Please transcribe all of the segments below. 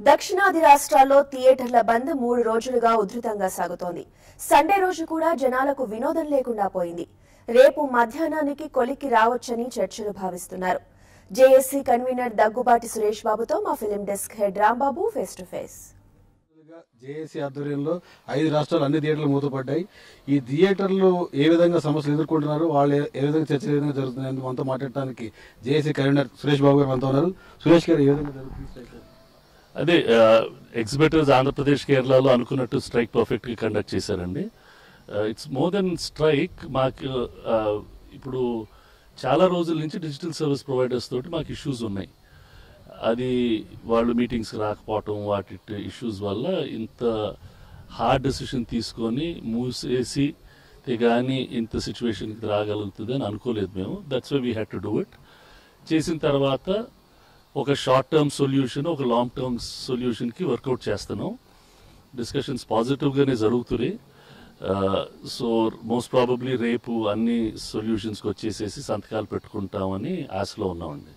దక్షిణాది రాష్ట్రాల్లో థియేటర్ల బంద్ మూడు రోజులుగా ఉధృతంగా సాగుతోంది సండే రోజు కూడా జనాలకు వినోదం లేకుండా పోయింది రేపు మధ్యాహ్నానికి కొలిక్కి రావచ్చని చర్చలు భావిస్తున్నారు జేఏసీ కన్వీనర్ దగ్గుబాటి సురేష్ బాబుతో మా film desk head Rambabu face to face JAC ఆధ్వర్యంలో ఐదు రాష్ట్రాలు అన్ని థియేటర్లు మూతపడ్డాయి ఈ థియేటర్లు ఏ విధంగా సమస్యలు ఎదుర్కొంటున్నారు వాళ్ళు ఏ- ఏ విధంగా చర్చలు ఏ విధంగా జరుగుతున్నాయని మనతో మాట్లాడటానికి జేఏసీ కన్వీనర్ సురేష్ బాబు గారు మనతో ఉన్నారు సురేష్ గారు ఏ విధంగా జరుగుతుంది అదే ఎగ్జిబిటర్స్ ఆంధ్రప్రదేశ్ కేరళలో అనుకున్నట్టు స్ట్రైక్ పర్ఫెక్ట్ గా కండక్ట్ చేశారండి ఇట్స్ మోర్ దెన్ స్ట్రైక్ మాకు uh, ఇప్పుడు చాలా రోజుల నుంచి డిజిటల్ సర్వీస్ ప్రొవైడర్స్ తోటి మాకు ఇష్యూస్ ఉన్నాయి అది వాళ్ళు మీటింగ్స్ రాకపోవటం వాటి ఇష్యూస్ వల్ల ఇంత హార్డ్ డెసిషన్ తీసుకొని మూసేసి కానీ ఇంత సిచ్యువేషన్కి రాగలుగుతుంది అని అనుకోలేదు మేము that's why we had to do it చేసిన తర్వాత ఒక షార్ట్ టర్మ్ సొల్యూషన్ ఒక లాంగ్ టర్మ్ సొల్యూషన్కి వర్కౌట్ చేస్తున్నాం డిస్కషన్స్ పాజిటివ్గానే జరుగుతున్నాయి సో మోస్ట్ ప్రాబబ్లీ రేపు అన్ని సొల్యూషన్స్కి వచ్చేసేసి సంతకాలు పెట్టుకుంటామని ఆశలో ఉన్నామండి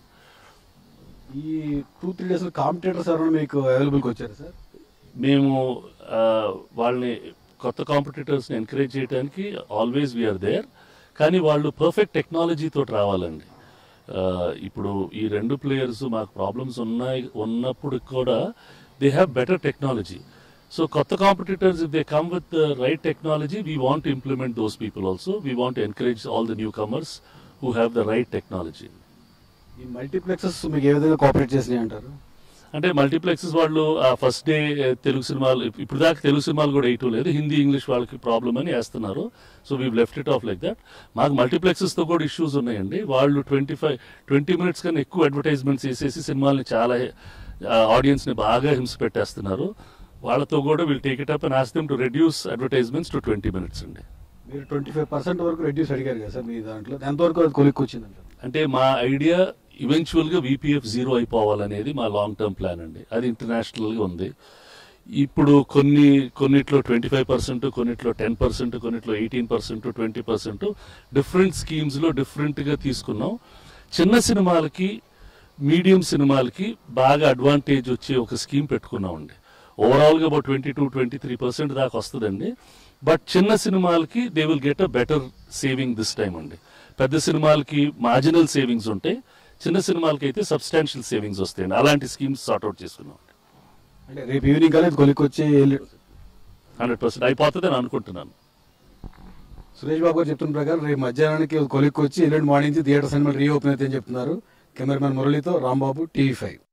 ఈ టూ త్రీ డేస్ కాంపిటేటర్స్ ఎవరైనా మీకు అవైలబుల్కి వచ్చారు సార్ మేము ఆ, వాళ్ళని కొత్త కాంపిటీటర్స్ని ఎంకరేజ్ చేయడానికి ఆల్వేస్ వీఆర్ దేర్ కానీ వాళ్ళు పర్ఫెక్ట్ టెక్నాలజీతో రావాలండి ఆ, ఇప్పుడు ఈ రెండు ప్లేయర్స్ మాకు ప్రాబ్లమ్స్ ఉన్నాయి ఉన్నప్పుడు కూడా they have better technology so కొత్త competitors if they come with right technology we want implement those people also we want encourage all the newcomers who have the right technology ఈ multiplexes మీకు ఏ విధంగా cooperate చేసినాయి అంటారు అంటే multiplexes వాళ్ళు ఆ ఫస్ట్ డే తెలుగు సినిమాలు ఇప్పుడు దాకా తెలుగు సినిమాలు కూడా వేయటం లేదు హిందీ ఇంగ్లీష్ వాళ్ళకి ప్రాబ్లం అని వేస్తున్నారు so we left it off like that మాకు మల్టీప్లెక్సెస్ తో కూడా ఇష్యూస్ ఉన్నాయండి వాళ్ళు ట్వంటీ ఫైవ్ ట్వంటీ మినిట్స్ కన్నా ఎక్కువ అడ్వర్టైజ్మెంట్స్ వేసేసి సినిమాల్ని చాలా ఆడియన్స్ ని బాగా హింస పెట్టేస్తున్నారు వాళ్ళతో కూడా వీళ్ళు take it up and ask to reduce advertisements to twenty minutes అండి మీరు ట్వంటీ ఫైవ్ పర్సెంట్ వరకు రెడ్యూస్ అడిగారు కదా సార్ మీ దాంట్లో ఎంతవరకు అది కొలిక్కి వచ్చిందంటారు అంటే మా ఐడియా ఈవెన్చువల్ గా విపిఎఫ్ జీరో అయిపోవాలనేది మా లాంగ్ టర్మ్ ప్లాన్ అండి అది ఇంటర్నేషనల్ గా ఉంది ఇప్పుడు కొన్ని కొన్నిట్లో ట్వంటీ ఫైవ్ పర్సెంట్ కొన్నిట్లో టెన్ పర్సెంట్ కొన్నిట్లో eighteen percent twenty percent different schemes లో డిఫరెంట్ గా తీసుకున్నాం చిన్న సినిమాలకి మీడియం సినిమాలకి బాగా అడ్వాంటేజ్ వచ్చే ఒక స్కీమ్ పెట్టుకున్నామండి ఓవరాల్ గా about twenty two twenty three percent దాకా వస్తుందండి బట్ చిన్న సినిమాలకి they will get a better saving this time అండి పెద్ద సినిమాలకి మార్జినల్ సేవింగ్స్ ఉంటాయి చిన్న సినిమాలకి అయితే సబ్స్టాన్షియల్ సేవింగ్స్ వస్తాయండి అలాంటి స్కీమ్స్ సార్ట్అవుట్ చేసుకున్నాం అంటే రేపు ఈవినింగ్ కానీ కొలిక్కి వచ్చి వెళ్ళి- హండ్రెడ్ పర్సెంట్ అయిపోతుందని అనుకుంటున్నాను సురేష్ బాబు గారు చెప్తున్న ప్రకారం రేపు మధ్యాహ్నానికి కొలిక్కి వచ్చి ఎల్లుండి మార్నింగ్ నుంచి థియేటర్ సినిమా రీఓపెన్ అయితే చెప్తున్నారు కెమెరామెన్ మురళితో రాంబాబు టీవీ ఫైవ్